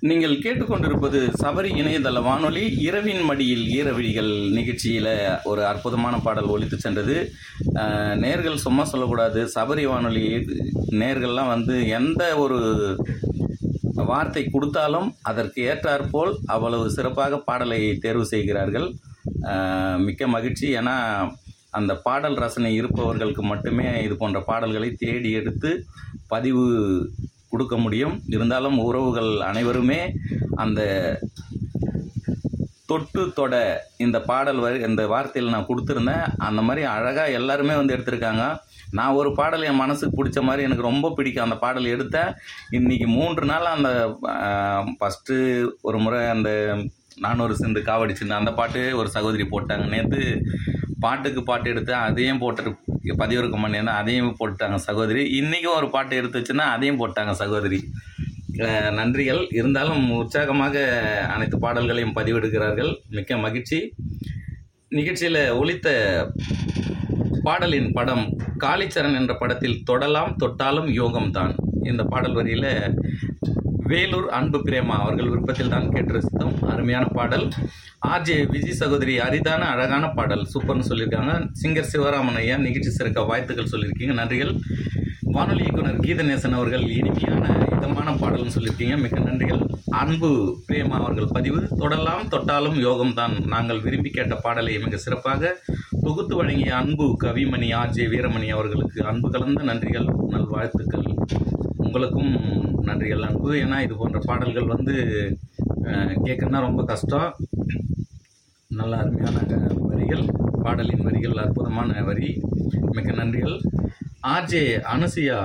நீங்கள் கேட்டுக்கொண்டிருப்பது சபரி இணையதள வானொலி இரவின் மடியில் ஈரவிழிகள் நிகழ்ச்சியில் ஒரு அற்புதமான பாடல் ஒலித்து சென்றது அஹ், நேர்கள் சும்மா சொல்லக்கூடாது சபரி வானொலி நேர்கள்லாம் வந்து எந்த ஒரு வார்த்தை கொடுத்தாலும் அதற்கு ஏற்றாற்போல் அவ்வளவு சிறப்பாக பாடலை தேர்வு செய்கிறார்கள் அஹ், மிக்க மகிழ்ச்சி ஏன்னா அந்த பாடல் ரசனை இருப்பவர்களுக்கு மட்டுமே இது போன்ற பாடல்களை தேடி எடுத்து பதிவு கொடுக்க முடியும் இருந்தாலும் உறவுகள் அனைவருமே அந்த தொட்டு தொட இந்த பாடல் வரி இந்த வார்த்தையில் நான் கொடுத்துருந்தேன் அந்த மாதிரி அழகாக எல்லாருமே வந்து எடுத்திருக்காங்க நான் ஒரு பாடல் என் மனசுக்கு பிடிச்ச மாதிரி எனக்கு ரொம்ப பிடிக்கும் அந்த பாடல் எடுத்தேன் இன்னைக்கு மூன்று நாள் அந்த ஃபஸ்ட்டு ஒரு முறை அந்த நானூறு சிந்து காவடி சிந்து அந்த பாட்டு ஒரு சகோதரி போட்டாங்க நேற்று பாட்டுக்கு பாட்டு எடுத்தேன் அதையும் போட்டு பதிவிறக்கம் பண்ணியிருந்தேன் அதையும் போட்டாங்க சகோதரி இன்றைக்கும் ஒரு பாட்டு எடுத்து வச்சுன்னா அதையும் போட்டாங்க சகோதரி அஹ் நன்றிகள் இருந்தாலும் உற்சாகமாக அனைத்து பாடல்களையும் பதிவிடுகிறார்கள் மிக்க மகிழ்ச்சி நிகழ்ச்சியில் ஒலித்த பாடலின் படம் காளிச்சரண் என்ற படத்தில் தொடலாம் தொட்டாலும் யோகம்தான் இந்த பாடல் வரியில் வேலூர் அன்பு பிரேமா அவர்கள் விருப்பத்தில் தான் கேட்டு ரசித்தோம் அருமையான பாடல் ஆர்ஜே விஜய் சகோதரி அரிதான அழகான பாடல் சூப்பர்னு சொல்லியிருக்காங்க சிங்கர் சிவராமன் ஐயா நிகழ்ச்சி சிறக்க வாழ்த்துக்கள் சொல்லியிருக்கீங்க நன்றிகள் வானொலி இயக்குனர் கீதநேசன் அவர்கள் இனிமையான இதமான பாடல்னு சொல்லியிருக்கீங்க மிக்க நன்றிகள் அன்பு பிரேமா அவர்கள் பதிவு தொடலாம் தொட்டாலும் யோகம்தான் நாங்கள் விரும்பி கேட்ட பாடலை மிக சிறப்பாக தொகுத்து வழங்கிய அன்பு கவிமணி ஆர்ஜே வீரமணி அவர்களுக்கு அன்பு கலந்த நன்றிகள் நல்வாழ்த்துக்கள் உங்களுக்கும் நன்றிகள் அன்பு ஏன்னா இது போன்ற பாடல்கள் வந்து கேட்கணுன்னா ரொம்ப கஷ்டம் நல்ல அருமையான வரிகள் பாடலின் வரிகள் அற்புதமான வரி மிக்க நன்றிகள் ஆர்ஜே அனுசியா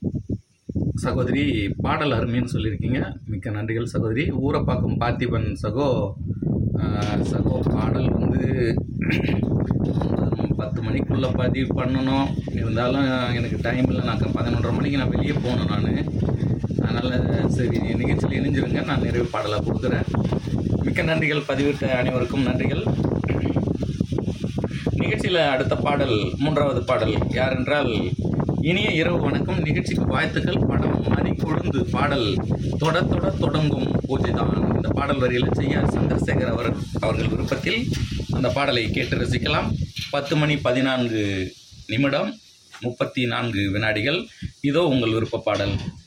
சகோதரி பாடல் அருமைன்னு சொல்லியிருக்கீங்க மிக்க நன்றிகள் சகோதரி ஊரப்பாக்கம் பார்த்திபன் சகோ அஹ், சகோ பாடல் வந்து ஒன்பது, பத்து மணிக்குள்ளே பதிவு பண்ணணும் இருந்தாலும் எனக்கு டைம் இல்லை நான் பதினொன்றரை மணிக்கு நான் வெளியே போகணும் நான் அதனால் சரி நிகழ்ச்சியில் இணைஞ்சிருங்க நான் நிறைவு பாடலாக கொடுக்குறேன் மிக்க நன்றிகள் பதிவிட்ட அனைவருக்கும் நன்றிகள் நிகழ்ச்சியில் அடுத்த பாடல் மூன்றாவது பாடல் யார் என்றால் இனிய இரவு வணக்கம் நிகழ்ச்சிக்கு வாழ்த்துக்கள் படம் மதி கொழுந்து பாடல் தொட தொட தொடங்கும் பூஜை தான் இந்த பாடல் வரியில் செய்ய சந்திரசேகர் அவர் அவர்கள் விருப்பத்தில் அந்த பாடலை கேட்டு ரசிக்கலாம் பத்து மணி பதினான்கு நிமிடம் முப்பத்தி நான்கு வினாடிகள் இதோ உங்கள் விருப்ப பாடல்